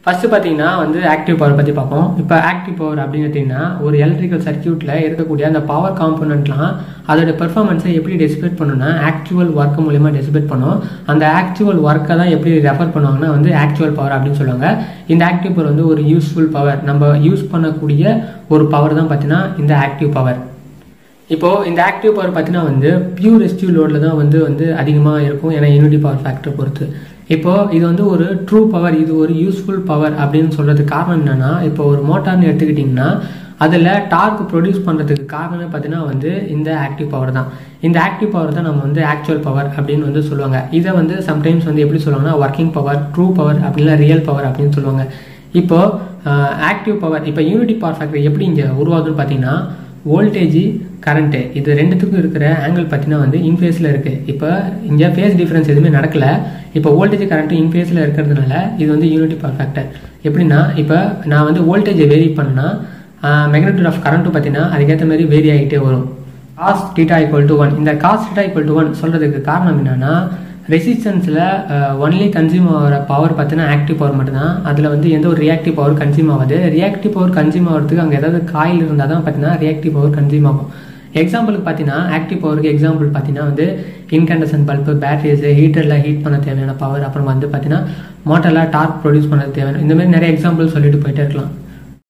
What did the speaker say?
first பார்த்தீங்கன்னா வந்து active power பற்றி பார்ப்போம் இப்போ ஆக்டிவ் பவர் அப்படின்னு பார்த்தீங்கன்னா ஒரு எலக்ட்ரிக்கல் சர்க்கியூட்டில் இருக்கக்கூடிய அந்த பவர் காம்பனண்ட்லாம் அதோட பெர்ஃபார்மன்ஸை எப்படி டெசிபேட் பண்ணணும்னா ஆக்சுவல் ஒர்க் மூலியமாக டெசிபேட் பண்ணும் அந்த ஆக்சுவல் ஒர்க்கை தான் எப்படி ரெஃபர் பண்ணுவாங்கன்னா வந்து ஆக்சுவல் பவர் அப்படின்னு சொல்லுவாங்க இந்த ஆக்டிவ் பவர் வந்து ஒரு யூஸ்ஃபுல் பவர் நம்ம யூஸ் பண்ணக்கூடிய ஒரு பவர் தான் பார்த்தீங்கன்னா இந்த ஆக்டிவ் பவர் இப்போ இந்த ஆக்டிவ் பவர் பார்த்தீங்கன்னா வந்து பியூர் ரெஸ்டிவ் லோடில் தான் வந்து வந்து அதிகமாக இருக்கும் ஏன்னா யூனிட்டி பவர் ஃபேக்டர் பொறுத்து இப்போ இது வந்து ஒரு ட்ரூ பவர் இது ஒரு யூஸ்ஃபுல் பவர் அப்படின்னு சொல்றதுக்கு காரணம் என்னன்னா இப்போ ஒரு மோட்டார்னு எடுத்துக்கிட்டிங்கன்னா அதில் டார்க் ப்ரொடியூஸ் பண்ணுறதுக்கு காரணமே பார்த்தீங்கன்னா வந்து இந்த ஆக்டிவ் பவர் தான் இந்த ஆக்டிவ் பவர் தான் நம்ம வந்து ஆக்சுவல் பவர் அப்படின்னு வந்து சொல்லுவாங்க இதை வந்து சம்டைம்ஸ் வந்து எப்படி சொல்லுவாங்கன்னா ஒர்க்கிங் பவர் ட்ரூ பவர் அப்படின்னா ரியல் பவர் அப்படின்னு சொல்லுவாங்க இப்போ ஆக்டிவ் பவர் இப்போ யூனிட்டி பவர் ஃபேக்டர் எப்படி இங்கே உருவாகுதுன்னு பார்த்தீங்கன்னா வோல்டேஜ் கரண்ட்டு இது ரெண்டுத்துக்கும் இருக்கிற ஆங்கிள் பார்த்தீங்கன்னா வந்து இன்ஃபேஸில் இருக்குது இப்போ இங்கே ஃபேஸ் டிஃப்ரென்ஸ் எதுவுமே நடக்கல இப்போ வோல்டேஜ் கரண்ட்டு இன்ஃபேஸில் இருக்கிறதுனால இது வந்து யூனிட்டி பவர் ஃபேக்டர் எப்படின்னா இப்போ நான் வந்து வோல்டேஜை வேரி பண்ணால் மெக்னட்டியூட் ஆஃப் கரண்ட்டும் பார்த்தீங்கன்னா அதுக்கேற்ற மாதிரி வேரி ஆகிட்டே வரும் cos theta equal to one இந்த cos theta equal to one சொல்கிறதுக்கு காரணம் என்னன்னா ரெசிஸ்டன்ஸில் ஒன்லி கன்சியூம் ஆகிற பவர் பார்த்தீங்கன்னா ஆக்டிவ் பவர் மட்டும்தான் அதில் வந்து எந்த ஒரு ரியாக்டிவ் பவர் கன்சியூம் ஆகுது ரியாக்டிவ் பவர் கன்சியூம் ஆகிறதுக்கு அங்கே ஏதாவது காயில் இருந்தால் தான் பார்த்தீங்கன்னா ரியாக்டிவ் பவர் கன்சியூம் ஆகும் எக்ஸாம்பிளுக்கு பார்த்தீங்கன்னா ஆக்டிவ் பவருக்கு எக்ஸாம்பிள் பார்த்தீங்கன்னா வந்து இன்கண்டசன் பல்பு பேட்டரிஸ் ஹீட்டரில் ஹீட் பண்ண தேவையான பவர் அப்புறம் வந்து பார்த்தீங்கன்னா மோட்டரில் டார்க் ப்ரொடியூஸ் பண்ண தேவையான இந்த மாதிரி நிறைய எக்ஸாம்பிள் சொல்லிட்டு போயிட்டே இருக்கலாம்